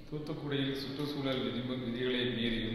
தூத்துக்குடியில் சுற்றுச்சூழல் விதிமு விதிகளை மீறியும்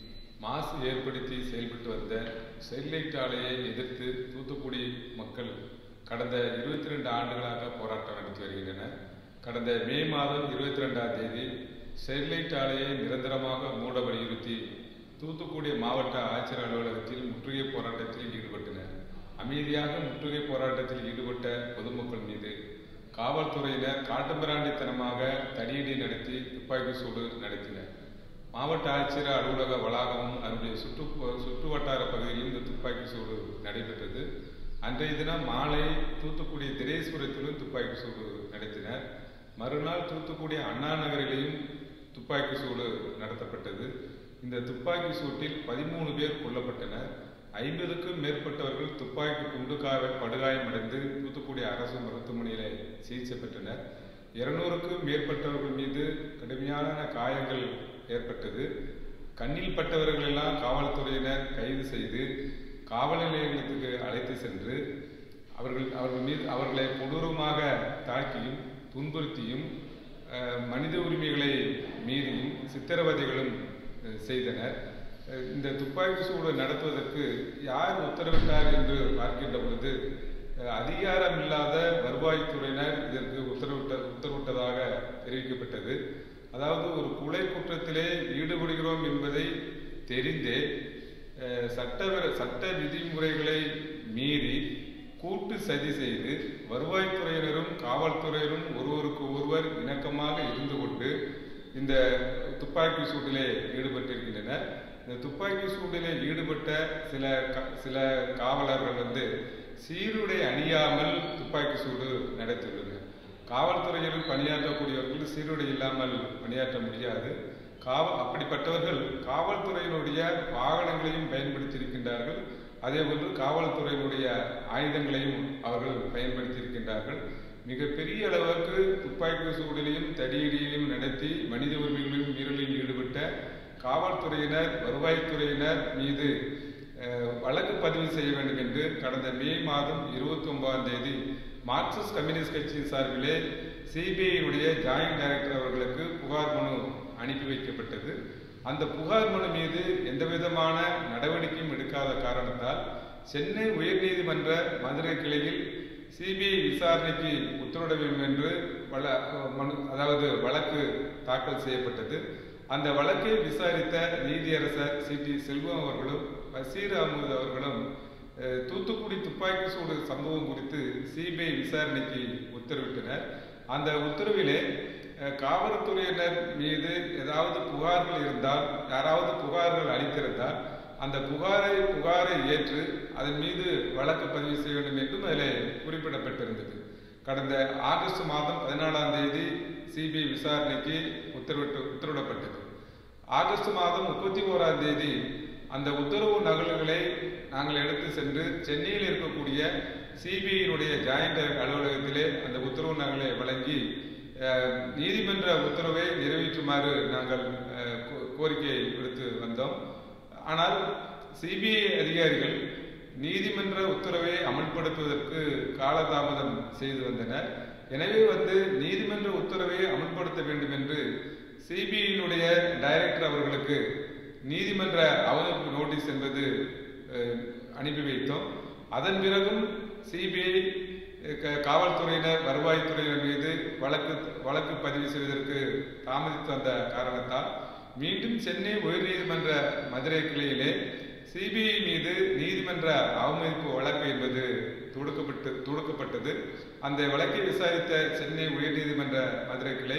மாசு ஏற்படுத்தி செயல்பட்டு வந்த ஸ்டெர்லைட் ஆலையை எதிர்த்து தூத்துக்குடி மக்கள் கடந்த இருபத்தி ரெண்டு ஆண்டுகளாக போராட்டம் நடத்தி வருகின்றனர் கடந்த மே மாதம் இருபத்தி ரெண்டாம் தேதி ஸ்டெர்லைட் ஆலையை நிரந்தரமாக மூட வலியுறுத்தி தூத்துக்குடி மாவட்ட ஆட்சியர் அலுவலகத்தில் முற்றுகை போராட்டத்தில் ஈடுபட்டனர் அமைதியாக முற்றுகை போராட்டத்தில் ஈடுபட்ட பொதுமக்கள் மீது காவல்துறையினர் காட்டுமிராண்டித்தனமாக தடியடி நடத்தி துப்பாக்கி சூடு நடத்தினர் மாவட்ட ஆட்சியர் அலுவலக வளாகமும் அதனுடைய சுற்று சுற்று வட்டார பகுதியிலும் இந்த துப்பாக்கி சூடு நடைபெற்றது அன்றைய தினம் மாலை தூத்துக்குடி திரேஸ்வரத்திலும் துப்பாக்கி சூடு நடத்தினர் மறுநாள் தூத்துக்குடி அண்ணா நகரிலேயும் துப்பாக்கி சூடு நடத்தப்பட்டது இந்த துப்பாக்கி சூட்டில் பதிமூணு பேர் கொல்லப்பட்டனர் ஐம்பதுக்கும் மேற்பட்டவர்கள் துப்பாக்கி குண்டு காய படுகாயமடைந்து தூத்துக்குடி அரசு மருத்துவமனையில் சிகிச்சை பெற்றனர் இருநூறுக்கும் மேற்பட்டவர்கள் மீது கடுமையான காயங்கள் ஏற்பட்டது கண்ணில் பட்டவர்கள் எல்லாம் காவல்துறையினர் கைது செய்து காவல் நிலையங்களுக்கு அழைத்து சென்று அவர்கள் அவர்கள் மீது அவர்களை கொடூரமாக தாக்கியும் துன்புறுத்தியும் அஹ், மனித உரிமைகளை மீறியும் சித்திரவதைகளும் அஹ், செய்தனர் அஹ், இந்த துப்பாக்கி சூடு நடத்துவதற்கு யார் உத்தரவிட்டார் என்று பார்க்கின்ற பொழுது அஹ், அதிகாரம் இல்லாத வருவாய்த்துறையினர் இதற்கு உத்தரவிட்ட உத்தரவிட்டதாக தெரிவிக்கப்பட்டது அதாவது ஒரு கொலை குற்றத்திலே ஈடுபடுகிறோம் என்பதை தெரிந்தே அஹ், சட்ட சட்ட விதிமுறைகளை மீறி கூட்டு சதி செய்து வருவாய்த்துறையினரும் காவல்துறையினரும் ஒருவருக்கு ஒருவர் இணக்கமாக இருந்து கொண்டு இந்த துப்பாக்கி சூட்டிலே ஈடுபட்டிருக்கின்றனர் இந்த துப்பாக்கி சூட்டிலே ஈடுபட்ட சில க- சில காவலர்கள் வந்து சீருடை அணியாமல் துப்பாக்கி சூடு நடத்தியுள்ளனர் காவல்துறையில் பணியாற்றக்கூடியவர்கள் சீருடை இல்லாமல் பணியாற்ற முடியாது காவ அப்படிப்பட்டவர்கள் காவல்துறையினுடைய வாகனங்களையும் பயன்படுத்தியிருக்கின்றார்கள் அதேபோன்று காவல்துறையினுடைய ஆயுதங்களையும் அவர்கள் பயன்படுத்தியிருக்கின்றார்கள் மிகப்பெரிய அளவுக்கு துப்பாக்கி சூடிலையும் தடியடியிலையும் நடத்தி மனித உரிமைகளிலும் மீறலில் ஈடுபட்ட காவல்துறையினர் வருவாய்த்துறையினர் மீது அஹ், வழக்கு பதிவு செய்ய வேண்டும் என்று கடந்த மே மாதம் இருபத்தி ஒன்பதாம் தேதி மார்க்சிஸ்ட் கம்யூனிஸ்ட் கட்சியின் சார்பிலே சிபிஐனுடைய ஜாயிண்ட் டைரக்டர் அவர்களுக்கு புகார் மனு அனுப்பி வைக்கப்பட்டது அந்த புகார் மனு மீது எந்த விதமான நடவடிக்கையும் எடுக்காத காரணத்தால் சென்னை உயர்நீதிமன்ற மதுரை கிளையில் சிபிஐ விசாரணைக்கு உத்தரவிட வேண்டும் என்று வழ மனு அதாவது வழக்கு தாக்கல் செய்யப்பட்டது அந்த வழக்கை விசாரித்த நீதியரசர் சி டி செல்வம் அவர்களும் பசீர் அகமது அவர்களும் அஹ், தூத்துக்குடி துப்பாக்கி சூடு சம்பவம் குறித்து சிபிஐ விசாரணைக்கு உத்தரவிட்டனர் அந்த உத்தரவிலே அஹ், காவல்துறையினர் மீது ஏதாவது புகார்கள் இருந்தால் யாராவது புகார்கள் அளித்திருந்தால் அந்த புகாரை புகாரை ஏற்று அதன் மீது வழக்கு பதிவு செய்ய வேண்டும் என்றும் அதில் குறிப்பிடப்பட்டிருந்தது கடந்த ஆகஸ்ட் மாதம் பதினாலாம் தேதி சிபிஐ விசாரணைக்கு உத்தரவிட்டு உத்தரவிடப்பட்டது ஆகஸ்ட் மாதம் முப்பத்தி ஓராம் தேதி அந்த உத்தரவு நகல்களை நாங்கள் எடுத்து சென்று சென்னையில் இருக்கக்கூடிய சிபிஐனுடைய ஜாயிண்ட் அலுவலகத்திலே அந்த உத்தரவு நகலை வழங்கி அஹ், நீதிமன்ற உத்தரவை நிறைவேற்றுமாறு நாங்கள் அஹ், கோ- கோரிக்கை விடுத்து வந்தோம் ஆனால் சிபிஐ அதிகாரிகள் நீதிமன்ற உத்தரவை அமல்படுத்துவதற்கு காலதாமதம் செய்து வந்தனர் எனவே வந்து நீதிமன்ற உத்தரவை அமல்படுத்த வேண்டும் என்று சிபிஐனுடைய டைரக்டர் அவர்களுக்கு நீதிமன்ற அவமதிப்பு நோட்டீஸ் என்பது அஹ், அனுப்பி வைத்தோம் அதன் பிறகும் சிபிஐ காவல்துறையினர் வருவாய்த்துறையினர் மீது வழக்கு வழக்கு பதிவு செய்வதற்கு தாமதித்து வந்த காரணத்தால் மீண்டும் சென்னை உயர்நீதிமன்ற மதுரை கிளையிலே சிபிஐ மீது நீதிமன்ற அவமதிப்பு வழக்கு என்பது தொடுக்கப்பட்டு தொடுக்கப்பட்டது அந்த வழக்கை விசாரித்த சென்னை உயர்நீதிமன்ற மதுரை கிளை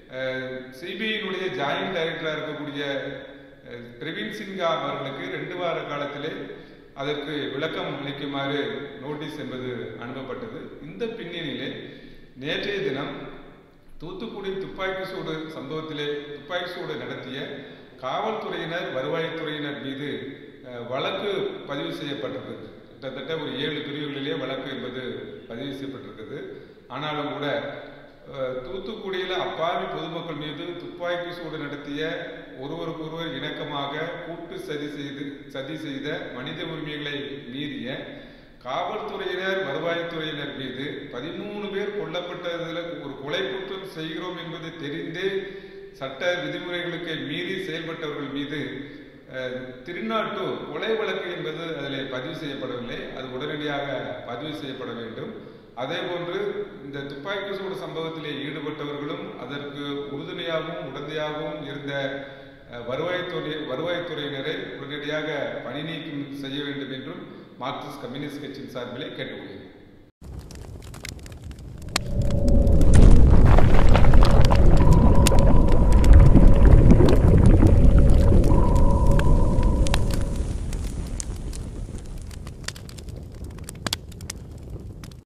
சிபிஐனுடைய ஜாயிண்ட் டைரக்டராக இருக்கக்கூடிய அஹ், பிரவீன் சின்ஹா அவர்களுக்கு ரெண்டு வார காலத்திலே அதற்கு விளக்கம் அளிக்குமாறு நோட்டீஸ் என்பது அனுப்பப்பட்டது இந்த பின்னணியிலே நேற்றைய தினம் தூத்துக்குடி துப்பாக்கி சூடு சம்பவத்திலே துப்பாக்கி சூடு நடத்திய காவல்துறையினர் வருவாய்த்துறையினர் மீது அஹ், வழக்கு பதிவு செய்யப்பட்டிருக்கிறது கிட்டத்தட்ட ஒரு ஏழு பிரிவுகளிலே வழக்கு என்பது பதிவு செய்யப்பட்டிருக்கிறது ஆனாலும் கூட அஹ், தூத்துக்குடியில அப்பாவி பொதுமக்கள் மீது துப்பாக்கி சூடு நடத்திய ஒருவருக்கு ஒருவர் இணக்கமாக கூட்டு சதி செய்து சதி செய்த மனித உரிமைகளை மீறிய காவல்துறையினர் வருவாய்த்துறையினர் மீது பதிமூணு பேர் கொல்லப்பட்டதில் ஒரு கொலை குற்றம் செய்கிறோம் என்பது தெரிந்தே சட்ட விதிமுறைகளுக்கு மீறி செயல்பட்டவர்கள் மீது அஹ், திருநாட்டு கொலை வழக்கு என்பது அதில் பதிவு செய்யப்படவில்லை அது உடனடியாக பதிவு செய்யப்பட வேண்டும் அதே போன்று இந்த துப்பாக்கி சூடு சம்பவத்திலே ஈடுபட்டவர்களும் அதற்கு உறுதுணையாகவும் உடந்தையாகவும் இருந்த அஹ், வருவாய்த்துறை வருவாய்த்துறையினரை உடனடியாக பணி நீக்கம் செய்ய வேண்டும் என்றும் மார்க்சிஸ்ட் கம்யூனிஸ்ட் கட்சியின் சார்பிலே கேட்டுக்கொள்கிறேன்